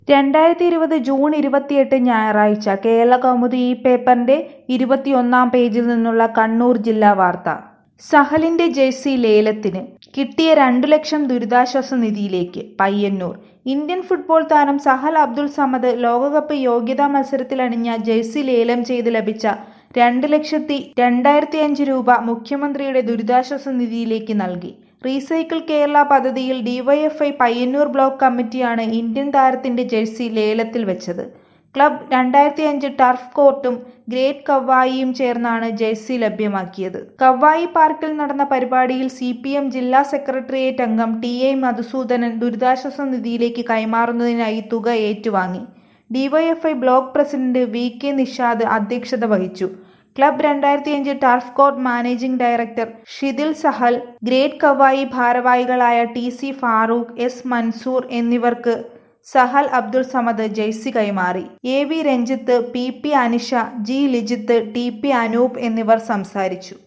രണ്ടായിരത്തി ഇരുപത് ജൂൺ ഇരുപത്തിയെട്ട് ഞായറാഴ്ച കേരള കൗമുദി ഈ പേപ്പറിന്റെ ഇരുപത്തിയൊന്നാം പേജിൽ നിന്നുള്ള കണ്ണൂർ ജില്ലാ വാർത്ത സഹലിന്റെ ജേഴ്സി ലേലത്തിന് കിട്ടിയ രണ്ടു ലക്ഷം ദുരിതാശ്വാസ നിധിയിലേക്ക് പയ്യന്നൂർ ഇന്ത്യൻ ഫുട്ബോൾ താരം സഹൽ അബ്ദുൾ സമദ് ലോകകപ്പ് യോഗ്യതാ മത്സരത്തിലണിഞ്ഞ ജേഴ്സി ലേലം ചെയ്ത് ലഭിച്ച രണ്ട് ലക്ഷത്തി രണ്ടായിരത്തി അഞ്ച് രൂപ മുഖ്യമന്ത്രിയുടെ ദുരിതാശ്വാസ നിധിയിലേക്ക് നൽകി റീസൈക്കിൾ കേരള പദ്ധതിയിൽ ഡിവൈഎഫ്ഐ പയ്യന്നൂർ ബ്ലോക്ക് കമ്മിറ്റിയാണ് ഇന്ത്യൻ താരത്തിന്റെ ജേഴ്സി ലേലത്തിൽ വെച്ചത് ക്ലബ് രണ്ടായിരത്തി അഞ്ച് ടർഫ് കോർട്ടും ഗ്രേറ്റ് കവ്വായിയും ചേർന്നാണ് ജേഴ്സി ലഭ്യമാക്കിയത് കവ്വായി പാർക്കിൽ നടന്ന പരിപാടിയിൽ സി പി എം ജില്ലാ സെക്രട്ടേറിയറ്റ് അംഗം ടി എ മധുസൂദനൻ ദുരിതാശ്വാസ നിധിയിലേക്ക് കൈമാറുന്നതിനായി തുക ഏറ്റുവാങ്ങി DYFI block president V K Nishad അധ്യക്ഷത വഹിച്ചു ക്ലബ് രണ്ടായിരത്തി അഞ്ച് turf court managing director Shidil Sahal great Kavvayi ഭാരവാഹികളായ T C Farooq S Mansoor എന്നിവർക്ക് സഹൽ അബ്ദുൾ സമദ് ജെയ്സി കൈമാറി A V Ranjith P P Anisha G Lijith T P Anoop എന്നിവർ സംസാരിച്ചു